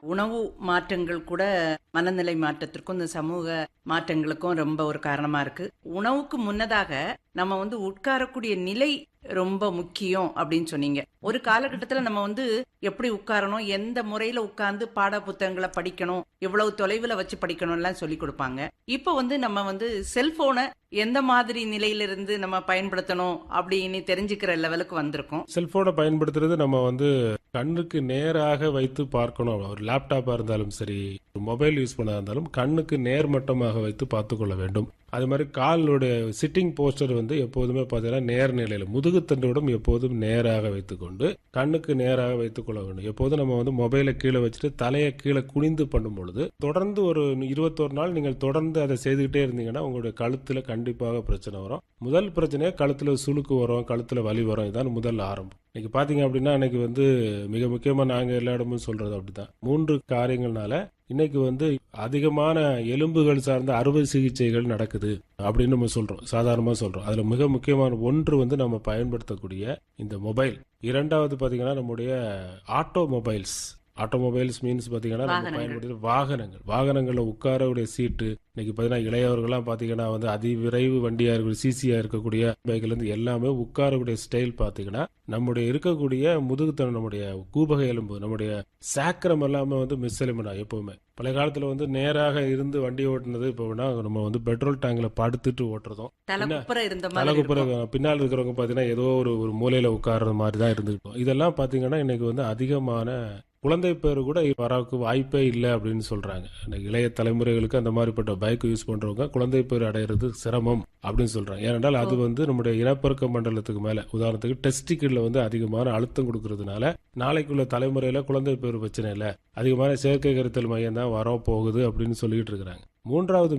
உணவு மாற்றங்கள் கூட மனநிலை மாற்றத்திற்கும் இந்த சமூக மாற்றங்களுக்கும் ரொம்ப ஒரு காரணமா இருக்கு உணவுக்கு முன்னதாக நம்ம வந்து உட்காரக்கூடிய நிலை ரொம்ப முக்கியம் அப்படின்னு சொன்னீங்க ஒரு காலகட்டத்துல நம்ம வந்து எப்படி உட்காரணும் எந்த முறையில உட்கார்ந்து பாட புத்தகங்களை படிக்கணும் எவ்வளவு தொலைவுல வச்சு படிக்கணும் எல்லாம் சொல்லி கொடுப்பாங்க இப்போ வந்து நம்ம வந்து செல்போனை எந்த மாதிரி நிலையிலிருந்து நம்ம பயன்படுத்தணும் அப்படின்னு தெரிஞ்சுக்கிற லெவலுக்கு வந்திருக்கோம் செல்போனை பயன்படுத்துறது நம்ம வந்து கண்ணுக்கு நேராக வைத்து பார்க்கணும் ஒரு லேப்டாப்பா இருந்தாலும் சரி மொபைல் யூஸ் பண்ணா இருந்தாலும் கண்ணுக்கு நேர்மட்டமாக வைத்து பார்த்து கொள்ள வேண்டும் அது மாதிரி காலுடைய சிட்டிங் போஸ்டர் வந்து எப்போதுமே பார்த்தீங்கன்னா நேர்நிலையில் முதுகுத்தண்டோடும் எப்போதும் நேராக வைத்துக்கொண்டு கண்ணுக்கு நேராக வைத்துக் கொள்ள வேண்டும் எப்போதும் நம்ம வந்து மொபைலை கீழே வச்சுட்டு தலையை கீழே குனிந்து பண்ணும் பொழுது தொடர்ந்து ஒரு இருபத்தோரு நாள் நீங்கள் தொடர்ந்து அதை செய்துக்கிட்டே இருந்தீங்கன்னா உங்களுடைய கழுத்துல கண்டிப்பாக பிரச்சனை வரும் முதல் பிரச்சனையே கழுத்துல சுளுக்கு வரும் கழுத்துல வலி வரும் இதுதான் முதல் ஆரம்பம் இன்னைக்கு பாத்தீங்க அப்படின்னா இன்னைக்கு வந்து மிக முக்கியமா நாங்க எல்லா இடமும் சொல்றது அப்படிதான் மூன்று காரியங்கள்னால இன்னைக்கு வந்து அதிகமான எலும்புகள் சார்ந்த அறுவை சிகிச்சைகள் நடக்குது அப்படின்னு நம்ம சொல்றோம் சாதாரணமா சொல்றோம் அதுல மிக முக்கியமான ஒன்று வந்து நம்ம பயன்படுத்தக்கூடிய இந்த மொபைல் இரண்டாவது பாத்தீங்கன்னா நம்முடைய ஆட்டோமொபைல்ஸ் ஆட்டோமொபைல்ஸ் மீன்ஸ் பாத்தீங்கன்னா நம்ம வாகனங்கள். பயன்படுத்துற வாகனங்கள் வாகனங்கள்ல உட்காரக்கூடிய சீட்டு இன்னைக்கு பாத்தீங்கன்னா இளையவர்கள்லாம் பாத்தீங்கன்னா வந்து அதிவிரைவு வண்டியா இருக்கக்கூடிய சிசியா இருக்கக்கூடிய பைக்ல இருந்து எல்லாமே உட்காரக்கூடிய ஸ்டைல் பாத்தீங்கன்னா நம்முடைய இருக்கக்கூடிய முதுகுத்தனம் நம்முடைய கூபக எலும்பு நம்முடைய சாக்கரம் எல்லாமே வந்து மிஸ் எலிமெண்டா எப்பவுமே பழைய காலத்துல வந்து நேராக இருந்து வண்டி ஓட்டுனது இப்போ வேணா நம்ம வந்து பெட்ரோல் டேங்க்ல படுத்துட்டு ஓட்டுறதும் தலைக்குப்புற இருந்த மாதிரி தலைக்குப்புற இருக்கும். பின்னால் இருக்கிறவங்க பாத்தீங்கன்னா ஏதோ ஒரு ஒரு மூலையில உட்கார்ற மாதிரி தான் இருந்துருக்கும் இதெல்லாம் பாத்தீங்கன்னா இன்னைக்கு வந்து அதிகமான குழந்தை பேர் கூட வரக்கு வாய்ப்பே இல்லை அப்படின்னு சொல்றாங்க இன்னைக்கு இளைய தலைமுறைகளுக்கு அந்த மாதிரிப்பட்ட பைக் யூஸ் பண்றவங்க குழந்தை பேர் அடையிறது சிரமம் அப்படின்னு சொல்றாங்க ஏனென்றால் அது வந்து நம்முடைய இனப்பெருக்க மண்டலத்துக்கு மேல உதாரணத்துக்கு டெஸ்டிக்கல்ல வந்து அதிகமான அழுத்தம் கொடுக்கறதுனால நாளைக்குள்ள தலைமுறையில குழந்தை பேர் பிரச்சனை இல்லை அதிகமான செயற்கை கருத்தல் மையம் தான் வர போகுது அப்படின்னு சொல்லிட்டு இருக்கிறாங்க மூன்றாவது